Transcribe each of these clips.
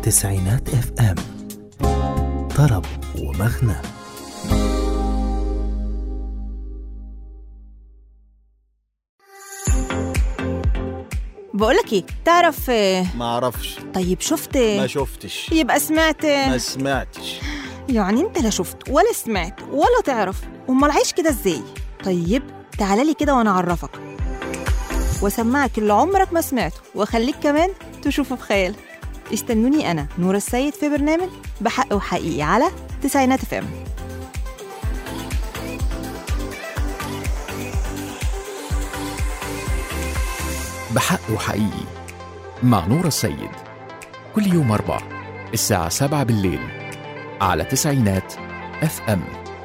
تسعينات اف ام طرب ومغنى بقولك ايه تعرف آه، ما اعرفش طيب شفت ما شفتش يبقى سمعت ما سمعتش يعني انت لا شفت ولا سمعت ولا تعرف امال عايش كده ازاي طيب تعالى لي كده وانا اعرفك واسمعك اللي عمرك ما سمعته واخليك كمان تشوفه في خيالك استنوني انا نور السيد في برنامج بحق وحقيقي على تسعينات فم بحق وحقيقي مع نور السيد كل يوم أربع الساعة سبعة بالليل على تسعينات اف ام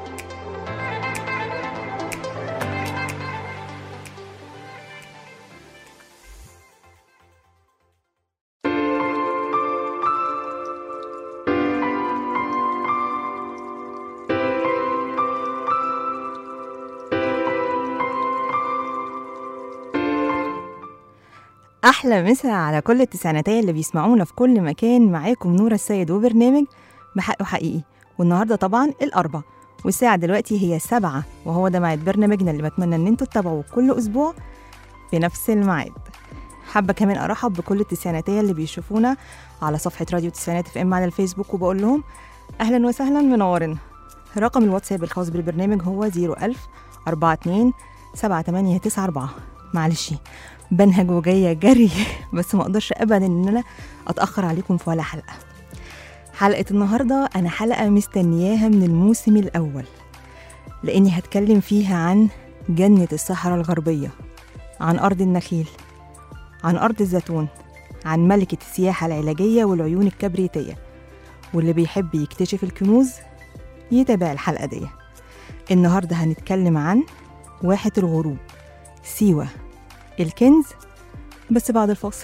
احلى مسا على كل التسعيناتية اللي بيسمعونا في كل مكان معاكم نور السيد وبرنامج بحق وحقيقي والنهارده طبعا الاربع والساعه دلوقتي هي سبعة وهو ده ميعاد برنامجنا اللي بتمنى ان انتوا تتابعوه كل اسبوع في نفس الميعاد حابه كمان ارحب بكل التسعيناتية اللي بيشوفونا على صفحه راديو تسعينات اف ام على الفيسبوك وبقول لهم اهلا وسهلا منورنا رقم الواتساب الخاص بالبرنامج هو 01000 42 7894 معلش بنهج وجايه جري بس ما اقدرش ابدا ان انا اتاخر عليكم في ولا حلقه حلقه النهارده انا حلقه مستنياها من الموسم الاول لاني هتكلم فيها عن جنه الصحراء الغربيه عن ارض النخيل عن ارض الزيتون عن ملكه السياحه العلاجيه والعيون الكبريتيه واللي بيحب يكتشف الكنوز يتابع الحلقه دي النهارده هنتكلم عن واحه الغروب سيوه الكنز بس بعد الفاصل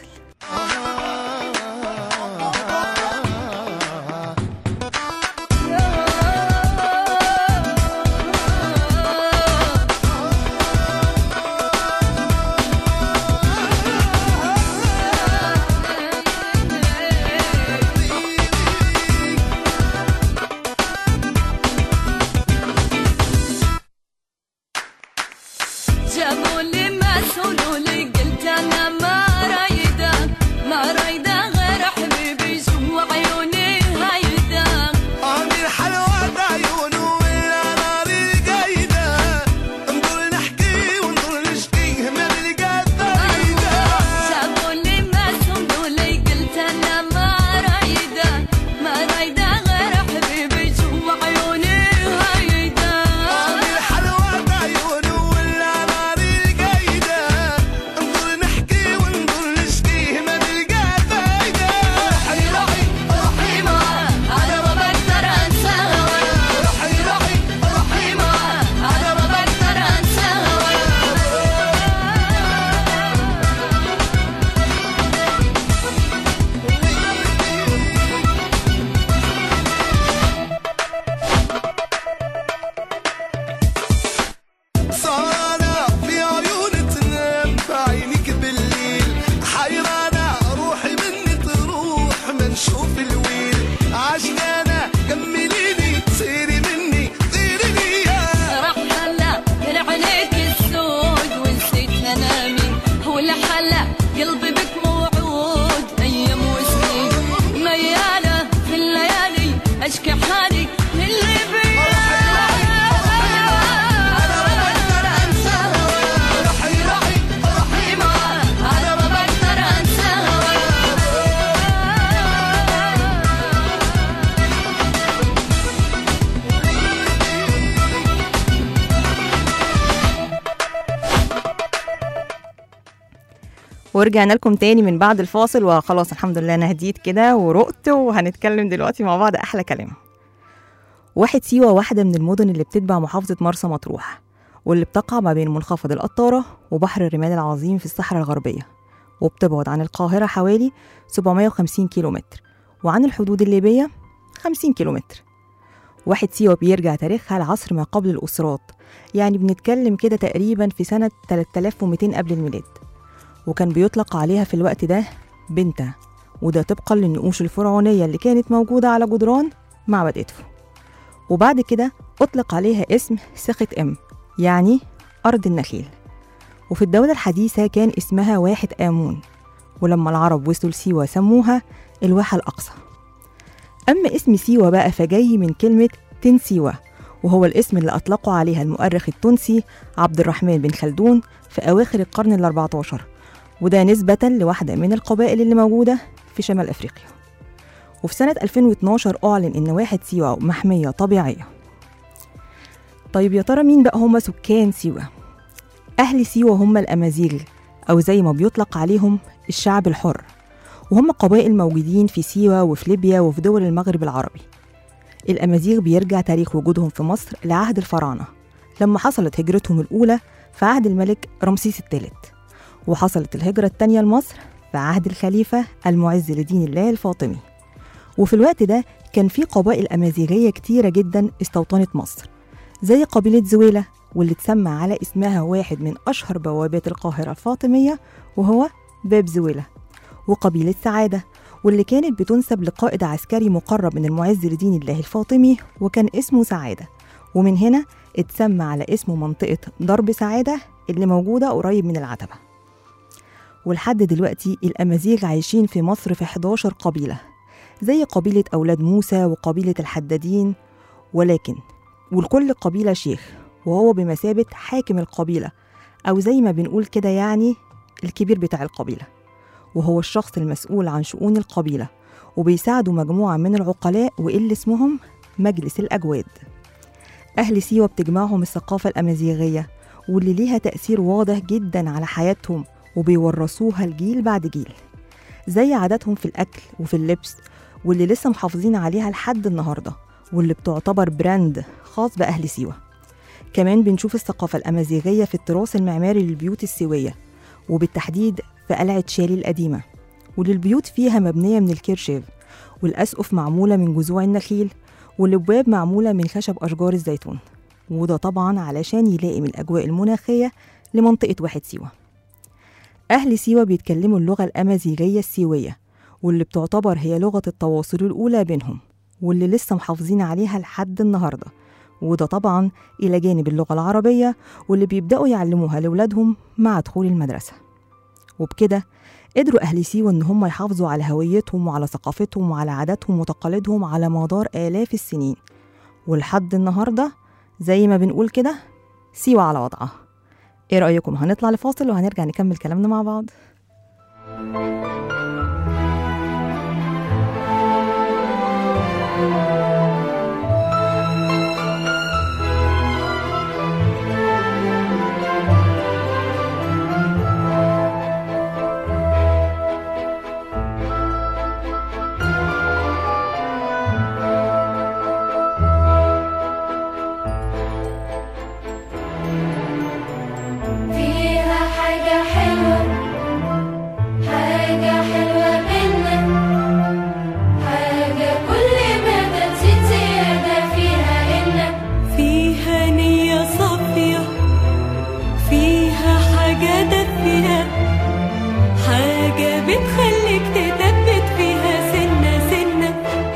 جابوا لي ما سولوا لي قلت انا ما رايده ما رايده غير حبيبي جوا عيوني هيدا عامل حلوة عيونه ولا ناري قايدة نضل نحكي ونضل نشكي ما نلقى فايدة جابوا لي ما سولوا لي قلت انا ما رايده ما رايده غير حبيبي جوا عيوني هيدا عامل حلوة عيونه ولا ناري قايدة نضل نحكي ونضل نشكي ما نلقى فايدة روحي روحي روحي معاه انا ما بقدر انسى هواك روحي روحي روحي معاه انا ما بقدر انسى هواك سهرانة في عيون تنام في عينيك بالليل حيرانة روحي مني تروح ما نشوف الويل عشقانة كمليني سيري مني طيري يا راح هلا كل عينيك السود ونسيت انامي ولا حلا قلبي بك موعود ايام وسنين ميالة في الليالي اشكي حالي للي بيا انا ما بقدر انسى هواك روحي روحي روحي معاه انا ما بقدر انسى هواك ورجعنا لكم تاني من بعد الفاصل وخلاص الحمد لله انا هديت كده ورقت وهنتكلم دلوقتي مع بعض احلى كلام واحد سيوة واحدة من المدن اللي بتتبع محافظة مرسى مطروح واللي بتقع ما بين منخفض القطارة وبحر الرمال العظيم في الصحراء الغربية وبتبعد عن القاهرة حوالي 750 كيلومتر وعن الحدود الليبية 50 كيلومتر واحد سيوة بيرجع تاريخها لعصر ما قبل الأسرات يعني بنتكلم كده تقريبا في سنة 3200 قبل الميلاد وكان بيطلق عليها في الوقت ده بنتا وده طبقا للنقوش الفرعونية اللي كانت موجودة على جدران معبد إدفو وبعد كده أطلق عليها اسم سخة إم يعني أرض النخيل وفي الدولة الحديثة كان اسمها واحد آمون ولما العرب وصلوا لسيوة سموها الواحة الأقصى أما اسم سيوة بقى فجاي من كلمة تنسيوة وهو الاسم اللي أطلقه عليها المؤرخ التونسي عبد الرحمن بن خلدون في أواخر القرن الأربعة عشر وده نسبة لواحدة من القبائل اللي موجودة في شمال أفريقيا وفي سنة 2012 أعلن إن واحد سيوة محمية طبيعية طيب يا ترى مين بقى هم سكان سيوة؟ أهل سيوة هم الأمازيغ أو زي ما بيطلق عليهم الشعب الحر وهم قبائل موجودين في سيوة وفي ليبيا وفي دول المغرب العربي الأمازيغ بيرجع تاريخ وجودهم في مصر لعهد الفراعنة لما حصلت هجرتهم الأولى في عهد الملك رمسيس الثالث وحصلت الهجرة الثانية لمصر في عهد الخليفة المعز لدين الله الفاطمي وفي الوقت ده كان في قبائل أمازيغية كتيرة جدا استوطنت مصر زي قبيلة زويلة واللي اتسمى على اسمها واحد من أشهر بوابات القاهرة الفاطمية وهو باب زويلة وقبيلة سعادة واللي كانت بتنسب لقائد عسكري مقرب من المعز لدين الله الفاطمي وكان اسمه سعادة ومن هنا اتسمى على اسمه منطقة درب سعادة اللي موجودة قريب من العتبة ولحد دلوقتي الأمازيغ عايشين في مصر في 11 قبيلة زي قبيلة أولاد موسى وقبيلة الحدادين ولكن ولكل قبيلة شيخ وهو بمثابة حاكم القبيلة أو زي ما بنقول كده يعني الكبير بتاع القبيلة وهو الشخص المسؤول عن شؤون القبيلة وبيساعدوا مجموعة من العقلاء واللي اسمهم مجلس الأجواد أهل سيوة بتجمعهم الثقافة الأمازيغية واللي ليها تأثير واضح جدا على حياتهم وبيورثوها الجيل بعد جيل زي عاداتهم في الأكل وفي اللبس واللي لسه محافظين عليها لحد النهاردة واللي بتعتبر براند خاص بأهل سيوة كمان بنشوف الثقافة الأمازيغية في التراث المعماري للبيوت السيوية وبالتحديد في قلعة شالي القديمة واللي البيوت فيها مبنية من الكيرشيف والأسقف معمولة من جذوع النخيل والأبواب معمولة من خشب أشجار الزيتون وده طبعا علشان يلائم الأجواء المناخية لمنطقة واحد سيوة أهل سيوة بيتكلموا اللغة الأمازيغية السيوية واللي بتعتبر هي لغة التواصل الأولى بينهم واللي لسه محافظين عليها لحد النهاردة وده طبعا إلى جانب اللغة العربية واللي بيبدأوا يعلموها لأولادهم مع دخول المدرسة وبكده قدروا أهل سيوة إن هم يحافظوا على هويتهم وعلى ثقافتهم وعلى عاداتهم وتقاليدهم على مدار آلاف السنين ولحد النهاردة زي ما بنقول كده سيوة على وضعها ايه رأيكم هنطلع لفاصل وهنرجع نكمل كلامنا مع بعض فيها حاجة حلوة حاجة حلوة منا حاجة كل ما تزيد زيادة فيها إن فيها نية صافية فيها حاجة دافية حاجة بتخليك تثبت فيها سنة سنة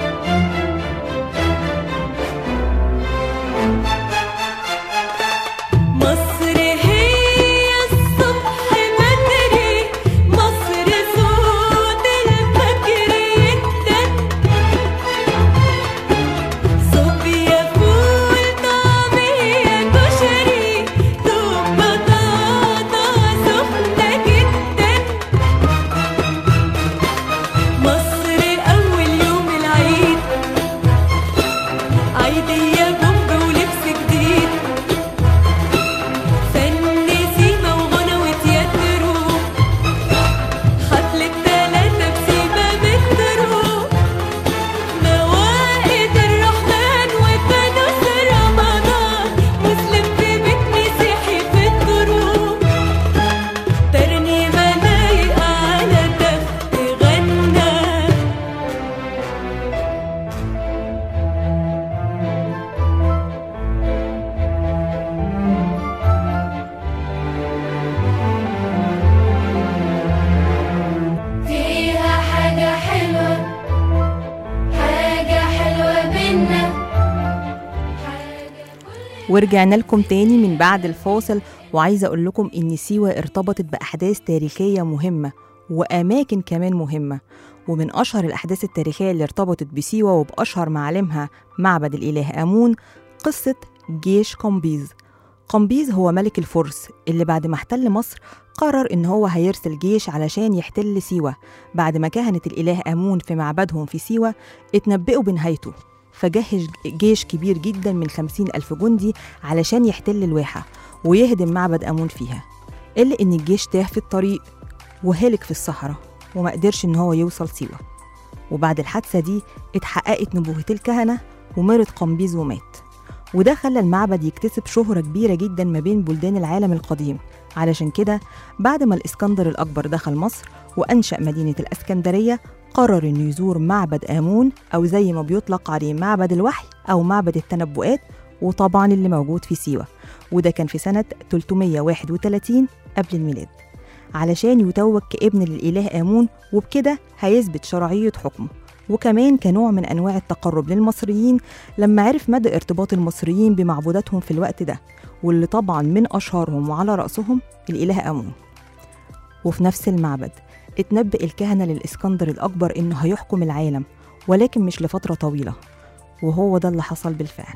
مصر هي الصبح بدري مصر صوت الفجر يدن صوبيا فول طعمية كشري دوب بطاطا سخنة جدا ورجعنا لكم تاني من بعد الفاصل وعايزة أقول لكم إن سيوة ارتبطت بأحداث تاريخية مهمة وأماكن كمان مهمة ومن أشهر الأحداث التاريخية اللي ارتبطت بسيوة وبأشهر معالمها معبد الإله آمون قصة جيش قمبيز قمبيز هو ملك الفرس اللي بعد ما احتل مصر قرر إن هو هيرسل جيش علشان يحتل سيوة بعد ما كهنة الإله آمون في معبدهم في سيوة اتنبئوا بنهايته فجهز جيش كبير جدا من خمسين ألف جندي علشان يحتل الواحة ويهدم معبد آمون فيها إلا إن الجيش تاه في الطريق وهلك في الصحراء وما قدرش إن هو يوصل سيوة وبعد الحادثة دي اتحققت نبوة الكهنة ومرض قمبيز ومات وده خلى المعبد يكتسب شهرة كبيرة جدا ما بين بلدان العالم القديم علشان كده بعد ما الإسكندر الأكبر دخل مصر وأنشأ مدينة الإسكندرية قرر إنه يزور معبد آمون أو زي ما بيطلق عليه معبد الوحي أو معبد التنبؤات وطبعا اللي موجود في سيوة وده كان في سنة 331 قبل الميلاد علشان يتوج كابن للإله آمون وبكده هيثبت شرعية حكمه وكمان كنوع من أنواع التقرب للمصريين لما عرف مدى ارتباط المصريين بمعبوداتهم في الوقت ده واللي طبعا من أشهرهم وعلى رأسهم الإله آمون وفي نفس المعبد اتنبأ الكهنة للإسكندر الأكبر إنه هيحكم العالم ولكن مش لفترة طويلة وهو ده اللي حصل بالفعل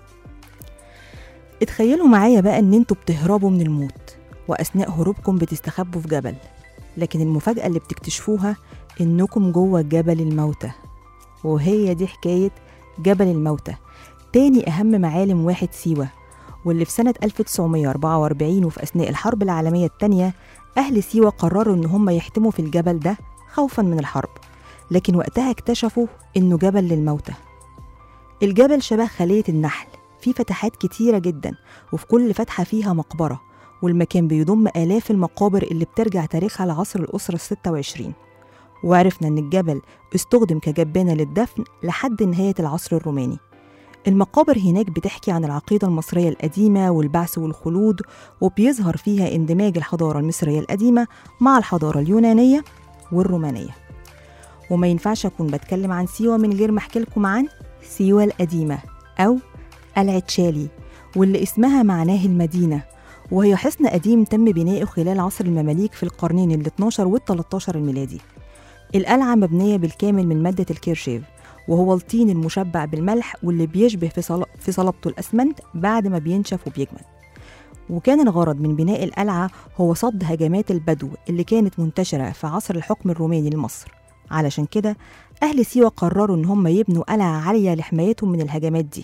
اتخيلوا معايا بقى إن انتوا بتهربوا من الموت وأثناء هروبكم بتستخبوا في جبل لكن المفاجأة اللي بتكتشفوها إنكم جوه جبل الموتى وهي دي حكاية جبل الموتى تاني أهم معالم واحد سيوة واللي في سنة 1944 وفي أثناء الحرب العالمية التانية أهل سيوة قرروا إن هم يحتموا في الجبل ده خوفا من الحرب لكن وقتها اكتشفوا إنه جبل للموتى الجبل شبه خلية النحل فيه فتحات كتيرة جدا وفي كل فتحة فيها مقبرة والمكان بيضم آلاف المقابر اللي بترجع تاريخها لعصر الأسرة الستة وعشرين وعرفنا إن الجبل استخدم كجبانة للدفن لحد نهاية العصر الروماني المقابر هناك بتحكي عن العقيدة المصرية القديمة والبعث والخلود وبيظهر فيها اندماج الحضارة المصرية القديمة مع الحضارة اليونانية والرومانية وما ينفعش أكون بتكلم عن سيوة من غير ما أحكي لكم عن سيوة القديمة أو قلعة شالي واللي اسمها معناه المدينة وهي حصن قديم تم بناؤه خلال عصر المماليك في القرنين ال 12 وال 13 الميلادي القلعة مبنية بالكامل من مادة الكيرشيف وهو الطين المشبع بالملح واللي بيشبه في, صل... في صلابته الأسمنت بعد ما بينشف وبيجمد وكان الغرض من بناء القلعة هو صد هجمات البدو اللي كانت منتشرة في عصر الحكم الروماني لمصر علشان كده أهل سيوة قرروا إن هم يبنوا قلعة عالية لحمايتهم من الهجمات دي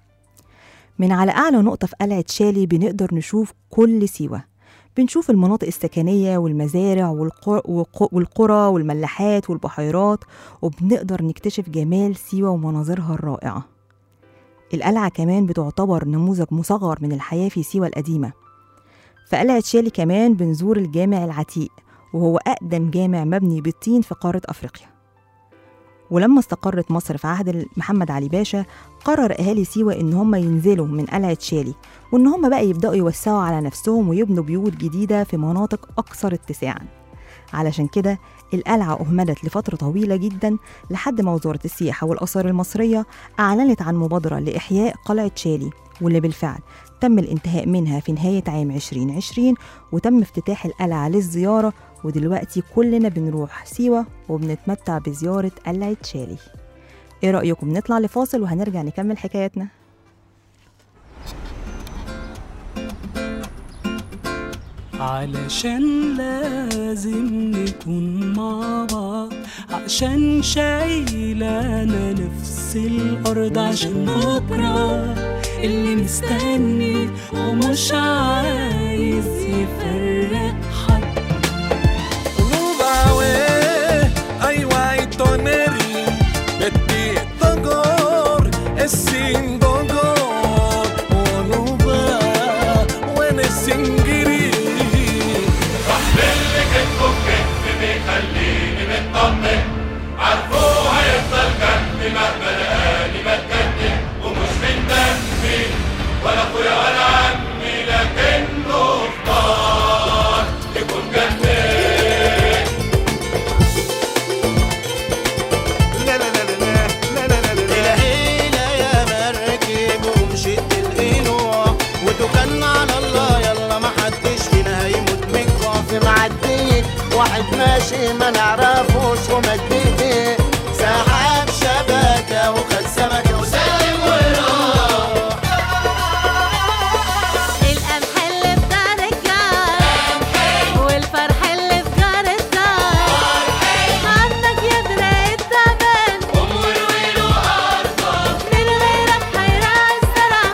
من على أعلى نقطة في قلعة شالي بنقدر نشوف كل سيوة بنشوف المناطق السكنية والمزارع والق- والق- والقرى والملاحات والبحيرات وبنقدر نكتشف جمال سيوة ومناظرها الرائعة القلعة كمان بتعتبر نموذج مصغر من الحياة في سيوة القديمة في قلعة شالي كمان بنزور الجامع العتيق وهو أقدم جامع مبني بالطين في قارة أفريقيا ولما استقرت مصر في عهد محمد علي باشا قرر أهالي سيوة إن هم ينزلوا من قلعة شالي وإن هم بقى يبدأوا يوسعوا على نفسهم ويبنوا بيوت جديدة في مناطق أكثر اتساعا علشان كده القلعة أهملت لفترة طويلة جدا لحد ما وزارة السياحة والآثار المصرية أعلنت عن مبادرة لإحياء قلعة شالي واللي بالفعل تم الانتهاء منها في نهاية عام 2020 وتم افتتاح القلعة للزيارة ودلوقتي كلنا بنروح سيوة وبنتمتع بزيارة قلعة شالي ايه رأيكم نطلع لفاصل وهنرجع نكمل حكاياتنا علشان لازم نكون مع بعض عشان شايلانا نفس الأرض عشان بكرة اللي مستني ومش عايز يفرق حد Rubawe, ai guai toneri, beti togor, esin dogor, onuba, wene singiri. واحد ماشي ما نعرفوش وما جديدي سحب شبكة وخد سمكة وسالم وراح القمح اللي في دار الجار والفرح اللي في جار الدار عندك يدرى التمن من غيرك هيرعى الزرع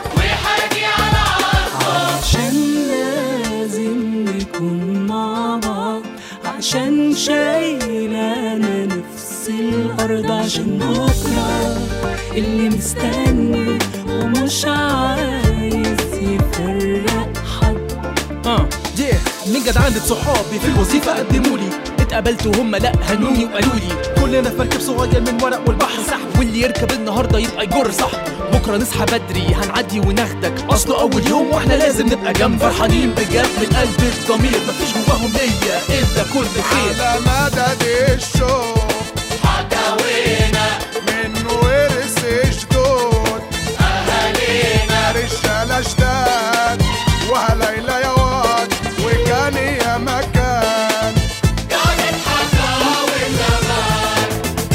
عشان لازم نكون مع بعض عشان شايلانا نفس الأرض عشان بكرة اللي مستني ومش عايز يفرق حد اه yeah. من جدعان صحابي في الوظيفة قدموا لي اتقابلت وهم لا هنوني وقالوا لي كلنا في مركب صغير من ورق والبحر صح واللي يركب النهارده يبقى يجر صح بكره نصحى بدري هنعدي وناخدك اصله اول يوم واحنا لازم نبقى جنب فرحانين بجد من قلب الضمير مفيش جواهم ليا الا كل خير على مدد الشوق حكاوينا من ورث جدود أهالينا رجالة جداد وهليلة يا واد وكان يا مكان قعدت حكاوي زمان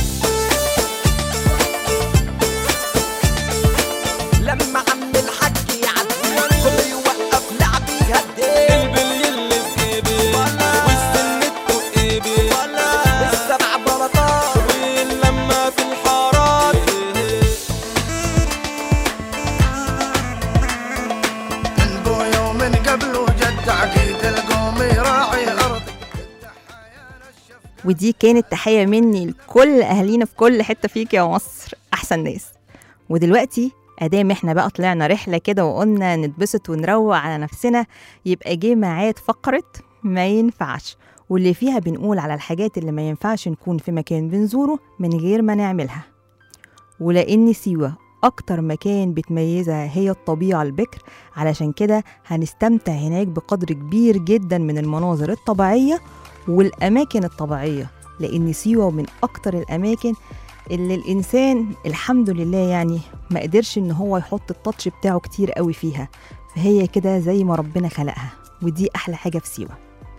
لما عم الحاج يعدي كله يوقف لعبي يهدي البلي اللي في جيبي والسنة ايدي السبع بلاطات واللمة في الحارات من بويا ومن قبله جد عقيد القوم يراعي أرض ودي كانت تحية مني لكل أهالينا في كل حتة فيك يا مصر أحسن ناس ودلوقتي أدام احنا بقى طلعنا رحلة كده وقلنا نتبسط ونروق على نفسنا يبقى جه ميعاد فقرة ما ينفعش واللي فيها بنقول على الحاجات اللي ما ينفعش نكون في مكان بنزوره من غير ما نعملها ولأن سيوة أكتر مكان بتميزها هي الطبيعة البكر علشان كده هنستمتع هناك بقدر كبير جدا من المناظر الطبيعية والأماكن الطبيعية لأن سيوة من أكتر الأماكن اللي الإنسان الحمد لله يعني ما قدرش إن هو يحط التاتش بتاعه كتير قوي فيها فهي كده زي ما ربنا خلقها ودي أحلى حاجة في سيوة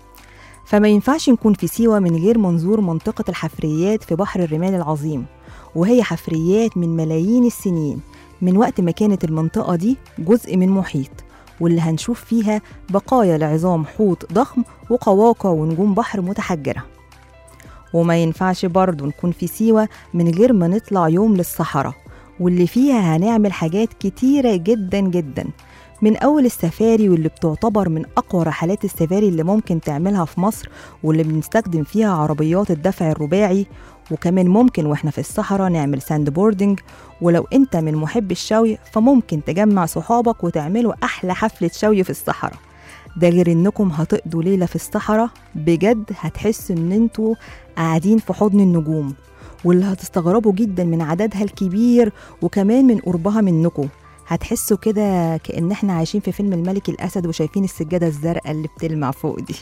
فما ينفعش نكون في سيوة من غير منظور منطقة الحفريات في بحر الرمال العظيم وهي حفريات من ملايين السنين من وقت ما كانت المنطقة دي جزء من محيط واللي هنشوف فيها بقايا لعظام حوت ضخم وقواقع ونجوم بحر متحجرة وما ينفعش برضه نكون في سيوة من غير ما نطلع يوم للصحراء واللي فيها هنعمل حاجات كتيرة جدا جدا من أول السفاري واللي بتعتبر من أقوى رحلات السفاري اللي ممكن تعملها في مصر واللي بنستخدم فيها عربيات الدفع الرباعي وكمان ممكن واحنا في الصحراء نعمل ساند بوردنج ولو انت من محب الشوي فممكن تجمع صحابك وتعملوا أحلى حفلة شوي في الصحراء ده غير انكم هتقضوا ليلة في الصحراء بجد هتحسوا ان انتوا قاعدين في حضن النجوم واللي هتستغربوا جدا من عددها الكبير وكمان من قربها منكم هتحسوا كده كأن احنا عايشين في فيلم الملك الأسد وشايفين السجادة الزرقاء اللي بتلمع فوق دي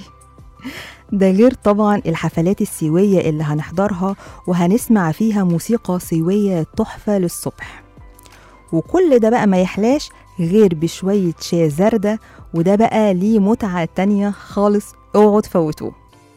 ده غير طبعا الحفلات السيوية اللي هنحضرها وهنسمع فيها موسيقى سيوية تحفة للصبح وكل ده بقى ما يحلاش غير بشوية شاي زردة وده بقى ليه متعة تانية خالص اوعوا تفوتوه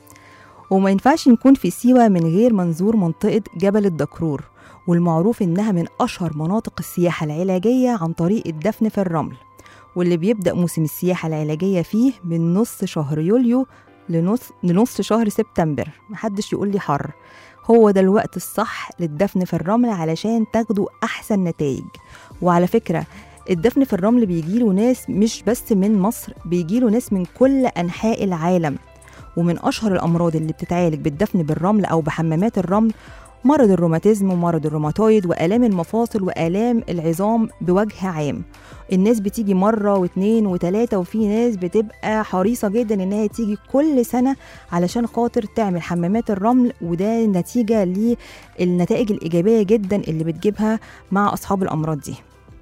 وما ينفعش نكون في سيوة من غير منظور منطقة جبل الدكرور والمعروف إنها من أشهر مناطق السياحة العلاجية عن طريق الدفن في الرمل واللي بيبدأ موسم السياحة العلاجية فيه من نص شهر يوليو لنص, لنص شهر سبتمبر محدش يقول لي حر هو ده الوقت الصح للدفن في الرمل علشان تاخدوا أحسن نتائج وعلى فكرة الدفن في الرمل بيجيله ناس مش بس من مصر بيجيله ناس من كل أنحاء العالم ومن أشهر الأمراض اللي بتتعالج بالدفن بالرمل أو بحمامات الرمل مرض الروماتيزم ومرض الروماتويد وآلام المفاصل وآلام العظام بوجه عام الناس بتيجي مرة واتنين وتلاتة وفي ناس بتبقى حريصة جدا إنها تيجي كل سنة علشان خاطر تعمل حمامات الرمل وده نتيجة للنتائج الإيجابية جدا اللي بتجيبها مع أصحاب الأمراض دي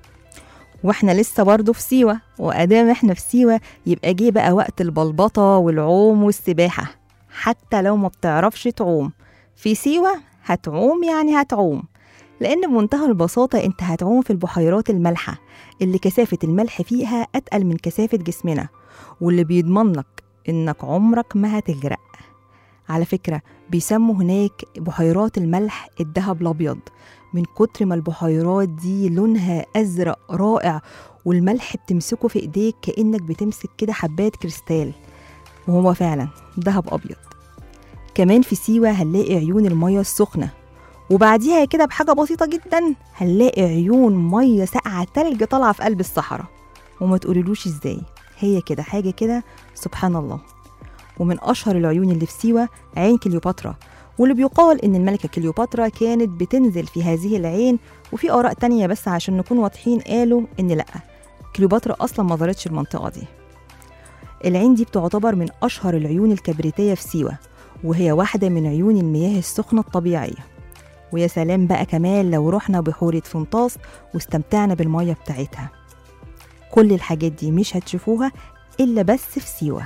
واحنا لسه برضه في سيوة وأدام احنا في سيوة يبقى جه بقى وقت البلبطة والعوم والسباحة حتى لو ما بتعرفش تعوم في سيوة هتعوم يعني هتعوم لأن بمنتهى البساطة أنت هتعوم في البحيرات المالحة اللي كثافة الملح فيها أتقل من كثافة جسمنا واللي بيضمن لك إنك عمرك ما هتغرق على فكرة بيسموا هناك بحيرات الملح الذهب الأبيض من كتر ما البحيرات دي لونها أزرق رائع والملح بتمسكه في إيديك كأنك بتمسك كده حبات كريستال وهو فعلا ذهب أبيض كمان في سيوة هنلاقي عيون المية السخنة وبعديها كده بحاجة بسيطة جدا هنلاقي عيون مية ساقعة تلج طالعة في قلب الصحراء وما تقوليلوش ازاي هي كده حاجة كده سبحان الله ومن أشهر العيون اللي في سيوة عين كليوباترا واللي بيقال إن الملكة كليوباترا كانت بتنزل في هذه العين وفي آراء تانية بس عشان نكون واضحين قالوا إن لأ كليوباترا أصلا ما زارتش المنطقة دي العين دي بتعتبر من أشهر العيون الكبريتية في سيوة وهي واحدة من عيون المياه السخنة الطبيعية ويا سلام بقى كمان لو رحنا بحورة فنطاس واستمتعنا بالمية بتاعتها كل الحاجات دي مش هتشوفوها إلا بس في سيوة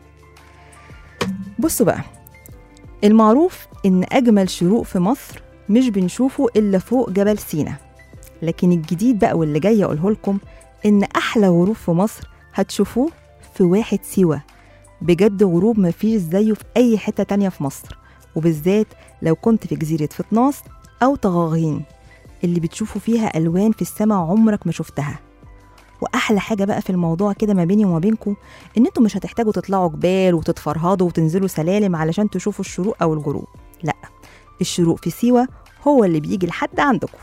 بصوا بقى المعروف إن أجمل شروق في مصر مش بنشوفه إلا فوق جبل سينا لكن الجديد بقى واللي جاي أقوله لكم إن أحلى غروب في مصر هتشوفوه في واحد سيوة بجد غروب مفيش زيه في أي حتة تانية في مصر وبالذات لو كنت في جزيرة فطناس أو طغاغين اللي بتشوفوا فيها ألوان في السماء عمرك ما شفتها واحلى حاجه بقى في الموضوع كده ما بيني وما بينكم ان انتوا مش هتحتاجوا تطلعوا جبال وتتفرهدوا وتنزلوا سلالم علشان تشوفوا الشروق او الغروب لا الشروق في سيوه هو اللي بيجي لحد عندكم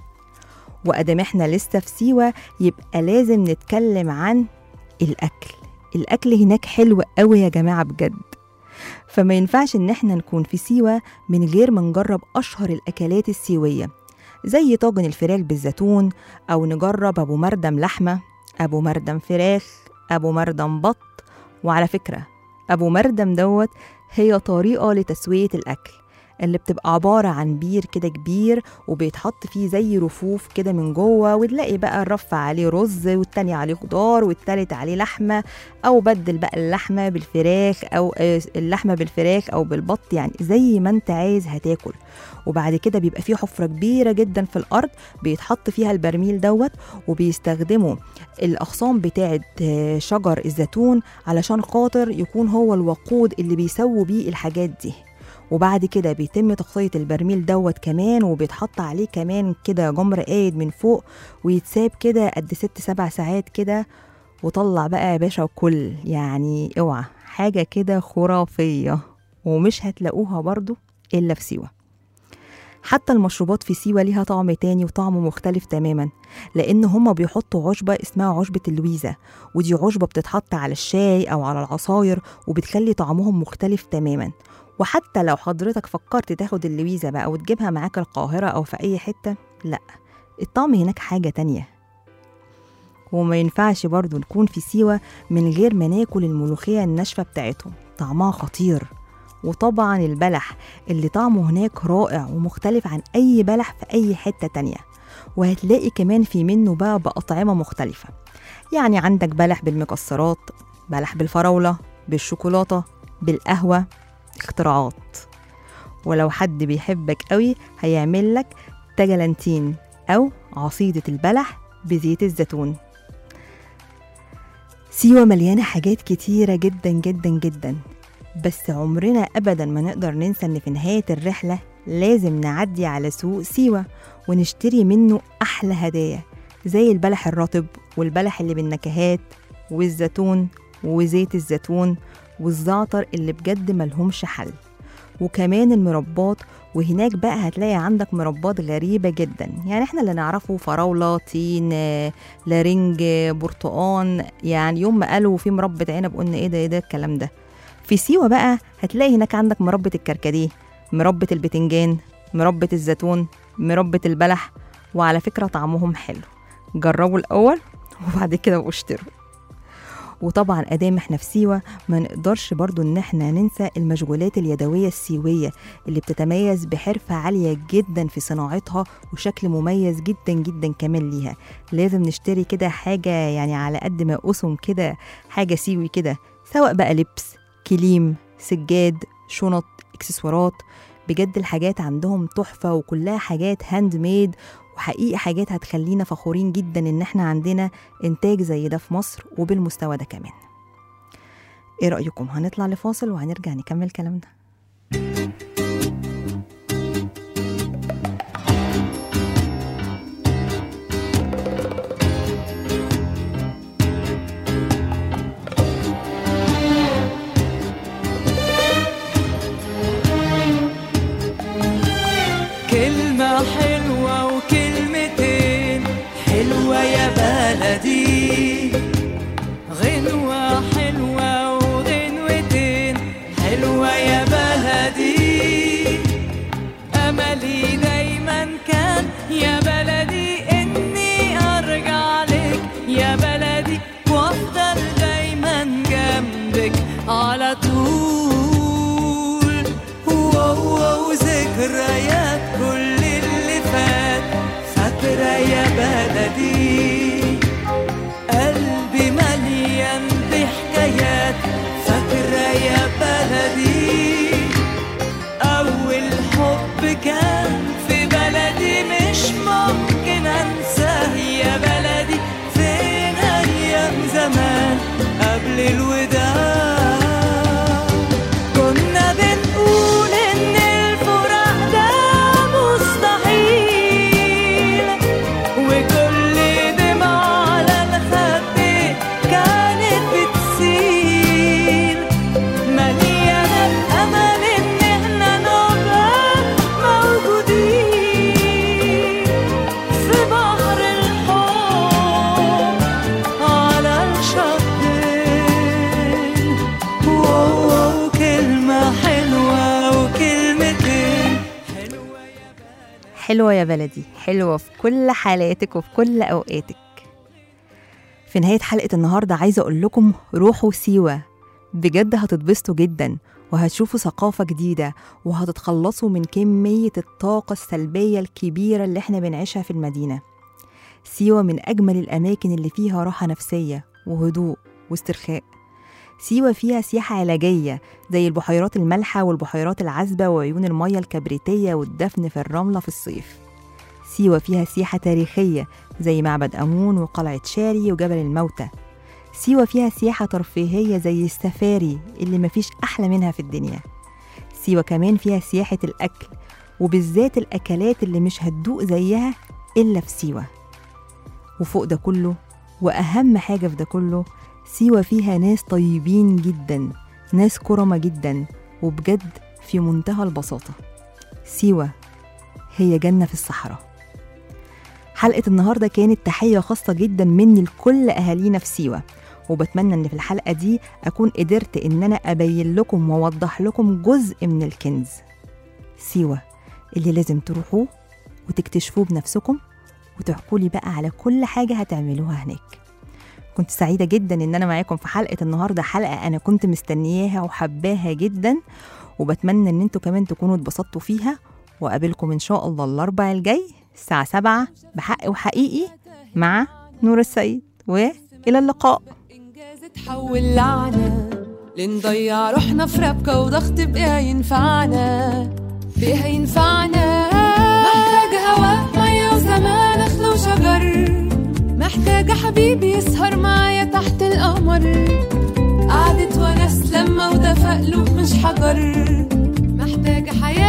وادام احنا لسه في سيوه يبقى لازم نتكلم عن الاكل الاكل هناك حلو قوي يا جماعه بجد فما ينفعش ان احنا نكون في سيوه من غير ما نجرب اشهر الاكلات السيويه زي طاجن الفراخ بالزيتون أو نجرب أبو مردم لحمة أبو مردم فراخ أبو مردم بط وعلى فكرة أبو مردم دوت هي طريقة لتسوية الأكل اللي بتبقى عبارة عن بير كده كبير وبيتحط فيه زي رفوف كده من جوه وتلاقي بقى الرف عليه رز والتاني عليه خضار والتالت عليه لحمة أو بدل بقى اللحمة بالفراخ أو آه، اللحمة بالفراخ أو بالبط يعني زي ما أنت عايز هتاكل وبعد كده بيبقى فيه حفرة كبيرة جدا في الأرض بيتحط فيها البرميل دوت وبيستخدموا الأغصان بتاعة آه، شجر الزيتون علشان خاطر يكون هو الوقود اللي بيسووا بيه الحاجات دي وبعد كده بيتم تغطية البرميل دوت كمان وبيتحط عليه كمان كده جمر قايد من فوق ويتساب كده قد ست سبع ساعات كده وطلع بقى يا باشا وكل يعني اوعى حاجة كده خرافية ومش هتلاقوها برضو إلا في سيوة حتى المشروبات في سيوة ليها طعم تاني وطعم مختلف تماما لأن هما بيحطوا عشبة اسمها عشبة اللويزة ودي عشبة بتتحط على الشاي أو على العصاير وبتخلي طعمهم مختلف تماما وحتى لو حضرتك فكرت تاخد اللويزة بقى وتجيبها معاك القاهرة أو في أي حتة لأ الطعم هناك حاجة تانية وما ينفعش برضو نكون في سيوة من غير ما ناكل الملوخية الناشفة بتاعتهم طعمها خطير وطبعا البلح اللي طعمه هناك رائع ومختلف عن أي بلح في أي حتة تانية وهتلاقي كمان في منه بقى بأطعمة مختلفة يعني عندك بلح بالمكسرات بلح بالفراولة بالشوكولاتة بالقهوة اختراعات ولو حد بيحبك قوي هيعمل لك تجلنتين أو عصيدة البلح بزيت الزيتون سيوة مليانة حاجات كتيرة جدا جدا جدا بس عمرنا أبدا ما نقدر ننسى إن في نهاية الرحلة لازم نعدي على سوق سيوة ونشتري منه أحلى هدايا زي البلح الرطب والبلح اللي بالنكهات والزيتون وزيت الزيتون والزعتر اللي بجد ملهمش حل وكمان المربات وهناك بقى هتلاقي عندك مربات غريبة جدا يعني احنا اللي نعرفه فراولة تين آه، لارنج آه، برتقان يعني يوم ما قالوا في مربى عنب قلنا ايه ده ايه ده الكلام ده في سيوة بقى هتلاقي هناك عندك مربى الكركديه مربى البتنجان مربى الزيتون مربى البلح وعلى فكرة طعمهم حلو جربوا الأول وبعد كده واشتروا وطبعا ادام احنا في سيوه ما نقدرش برضو ان احنا ننسى المشغولات اليدويه السيويه اللي بتتميز بحرفه عاليه جدا في صناعتها وشكل مميز جدا جدا كمان ليها لازم نشتري كده حاجه يعني على قد ما اسم كده حاجه سيوي كده سواء بقى لبس كليم سجاد شنط اكسسوارات بجد الحاجات عندهم تحفه وكلها حاجات هاند ميد وحقيقي حاجات هتخلينا فخورين جدا ان احنا عندنا انتاج زي ده في مصر وبالمستوى ده كمان ايه رايكم هنطلع لفاصل وهنرجع نكمل كلامنا يا بلدي أملي دايما كان يا بلدي إني أرجع لك يا بلدي وأفضل دايما جنبك على طول واو واو ذكريات كل اللي فات فاكرة يا بلدي قلبي مليان بحكايات فاكرة يا بلدي أول حب كان في بلدي مش ممكن أنساه يا بلدي فين أيام زمان قبل الوداع كنا بنقول إن الفراق ده مستحيل وكل دمعة على الخد كانت بتسيل مليانة الأمل إن إحنا نبقى موجودين في بحر الحب على الشطين واو واو كلمة حلوة وكلمتين حلوة يا بلدي حلوة في كل حالاتك وفي كل أوقاتك في نهاية حلقة النهاردة عايزة أقول لكم روحوا سيوة بجد هتتبسطوا جدا وهتشوفوا ثقافة جديدة وهتتخلصوا من كمية الطاقة السلبية الكبيرة اللي احنا بنعيشها في المدينة سيوة من أجمل الأماكن اللي فيها راحة نفسية وهدوء واسترخاء سيوة فيها سياحة علاجية زي البحيرات المالحة والبحيرات العذبة وعيون المية الكبريتية والدفن في الرملة في الصيف سيوة فيها سياحة تاريخية زي معبد أمون وقلعة شاري وجبل الموتى سيوة فيها سياحة ترفيهية زي السفاري اللي مفيش أحلى منها في الدنيا سيوة كمان فيها سياحة الأكل وبالذات الأكلات اللي مش هتدوق زيها إلا في سيوة وفوق ده كله وأهم حاجة في ده كله سيوة فيها ناس طيبين جدا ناس كرمة جدا وبجد في منتهى البساطة سيوة هي جنة في الصحراء حلقة النهاردة كانت تحية خاصة جدا مني لكل أهالينا في سيوة وبتمنى ان في الحلقة دي أكون قدرت ان أنا أبين لكم وأوضح لكم جزء من الكنز سيوة اللي لازم تروحوه وتكتشفوه بنفسكم وتحكوا لي بقى على كل حاجة هتعملوها هناك كنت سعيدة جدا ان انا معاكم في حلقة النهاردة حلقة انا كنت مستنياها وحباها جدا وبتمنى ان انتوا كمان تكونوا اتبسطتوا فيها وقابلكم ان شاء الله الاربع الجاي الساعة سبعة بحق وحقيقي مع نور السيد والى اللقاء تحول لعنة لنضيع روحنا في ربكة وضغط بقى ينفعنا بقى ينفعنا محتاج هوا مية وزمان أخل وشجر محتاجة حبيبي يسهر معايا تحت القمر قعدة ونس لما ودفى قلوب مش حجر محتاجة حياة